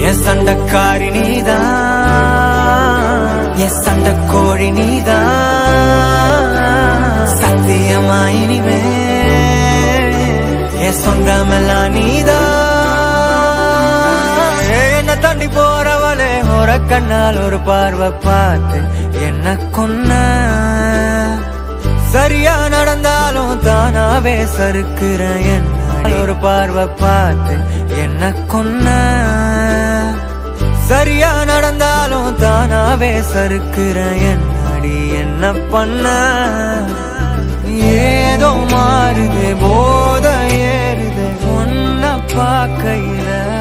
என் சண்டக்காரி நீதான் என் சண்டக்கோழி நீதான் சத்தியமா இனிமே என் சொந்தமெல்லாம் நீதான் என்ன தாண்டி போறவளே ஒரு கண்ணால் ஒரு பார்வை பார்த்து என்ன கொன்ன சரியா நடந்தாலும் தானாவே சறுக்குற என்ன ஒரு பார்வை பார்த்து என்ன கொன்ன சரியா நடந்தாலும் தானாவே சறுக்குற என்னடி என்ன பண்ண ஏதோ மாறுது போத ஏறுது ஒன்ன பார்க்கையில